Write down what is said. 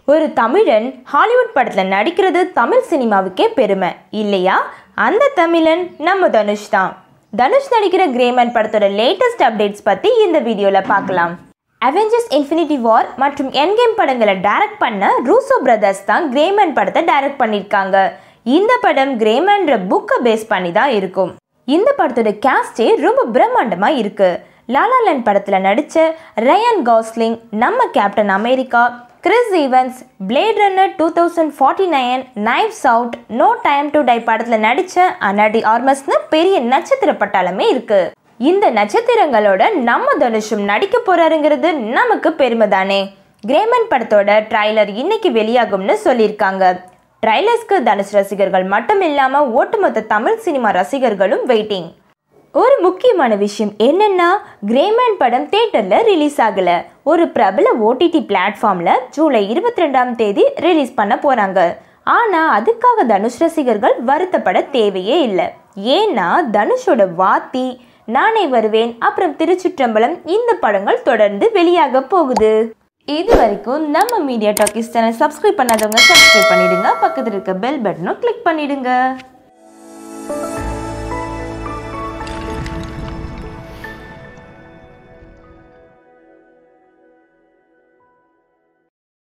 ஒரு தமிழன் ஹாலிவுட் படத்தில் நடிக்கிறது தமிழ் சினிமாவுக்கே பெருமை இல்லையா அந்த தமிழன் நம்ம தனுஷ் தான் தனுஷ் நடிக்கிற கிரேமன் படத்தோட லேட்டஸ்ட் அப்டேட்ஸ் பற்றி இந்த வீடியோவில் பார்க்கலாம் அவெஞ்சர்ஸ் இன்ஃபினிட்டி வார் மற்றும் என்கேம் படங்களை டைரக்ட் பண்ண ரூசோ பிரதர்ஸ் தான் கிரேமன் படத்தை டைரக்ட் பண்ணியிருக்காங்க இந்த படம் கிரேமன்ற புக்கை பேஸ் பண்ணி தான் இருக்கும் இந்த படத்தோட கேஸ்டே ரொம்ப பிரம்மாண்டமாக இருக்கு லாலாலன் படத்தில் நடித்த ரயன் காஸ்லிங் நம்ம Captain America Chris Evans Blade Runner two thousand forty nine Knives Out No Time to Die படத்தில் நடித்த அனாடி ஆர்மஸ்னு பெரிய நட்சத்திர பட்டாளமே இருக்கு இந்த நட்சத்திரங்களோட நம்ம தனுஷும் நடிக்க போறாருங்கிறது நமக்கு பெருமை தானே கிரேமன் படத்தோட ட்ரைலர் இன்னைக்கு வெளியாகும்னு சொல்லியிருக்காங்க ட்ரைலர்ஸ்க்கு தனுஷ் ரசிகர்கள் மட்டும் இல்லாமல் ஒட்டுமொத்த தமிழ் சினிமா ரசிகர்களும் வெயிட்டிங் ஒரு முக்கியமான விஷயம் என்னன்னா கிரேமேன் படம் தேட்டரில் ரிலீஸ் ஆகல ஒரு பிரபல ஓடிடி பிளாட்ஃபார்ம்ல ஜூலை இருபத்தி ரெண்டாம் தேதி ரிலீஸ் பண்ண போறாங்க ஆனா அதுக்காக தனுஷ் ரசிகர்கள் வருத்தப்பட தேவையே இல்லை ஏன்னா தனுஷோட வாத்தி நானே வருவேன் அப்புறம் திருச்சிற்றம்பலம் இந்த படங்கள் தொடர்ந்து வெளியாக போகுது இது வரைக்கும் நம்ம மீடியா டாக்கிஸ் சேனல் சப்ஸ்கிரைப் பண்ணாதவங்க சப்ஸ்கிரைப் பண்ணிடுங்க பக்கத்தில் இருக்க பெல் பட்டனும் கிளிக் பண்ணிடுங்க